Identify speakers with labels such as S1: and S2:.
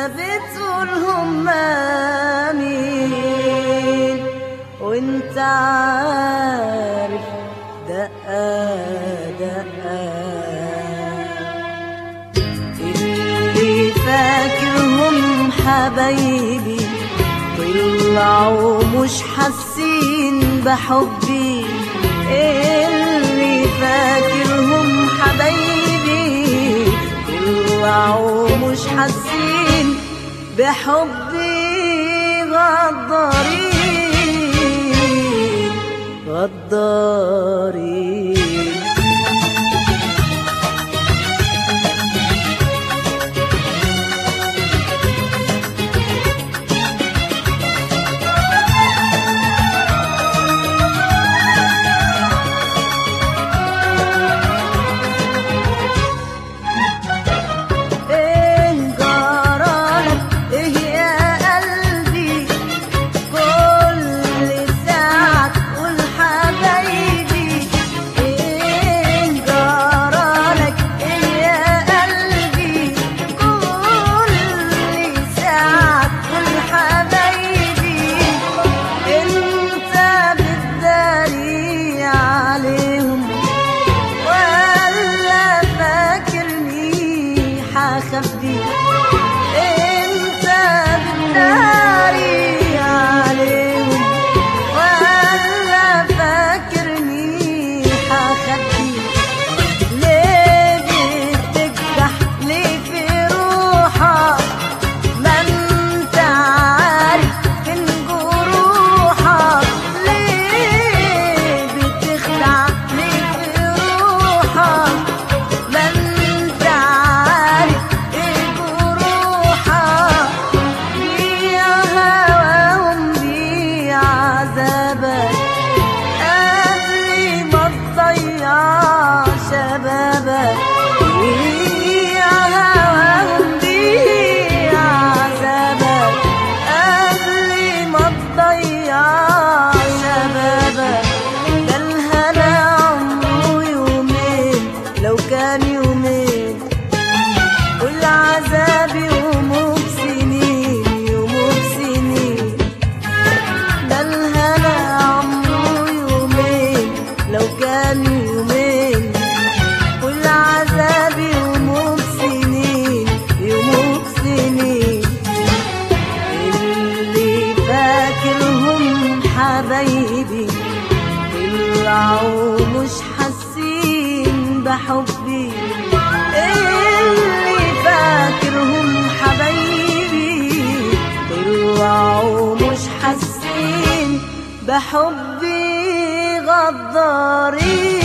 S1: بتقولهم مين وانت عارف دقة دقة اللي فاكرهم حبايبي طلعوا مش حاسين بحبي اللي فاكرهم حبايبي طلعوا مش حاسين بحبي غدارين غدارين إيه جرالك إيه يا قلبي كل ساعة تقول حبايبي إيه جرالك إيه يا قلبي كل ساعة تقول حبايبي أنت بتداري عليهم ولا فاكرني حخبي انت بتداري عليهم ولا فاكرني حخبي ليه بتكدح ليه في روحك ما انت عارف فين جروحك ليه بتخدع ليه في روحك ما انت عارف ايه جروحك بيع هواهم بيع عذابك قبل ما تضيع شبابك بيع هواهم بيع عذابك قبل ما تضيع شبابك ده الهنا عمره يومين لو كان يومين والعذاب يومه بسنين يومه بسنين ده الهنا عمره يومين لو كان يومين والعذاب يومه بسنين يومه بسنين اللي فاكرهم حبايبي طلعوا مش حاسين بحبي اللي فاكرهم حبايبي طلعوا مش حاسين بحبي غدارين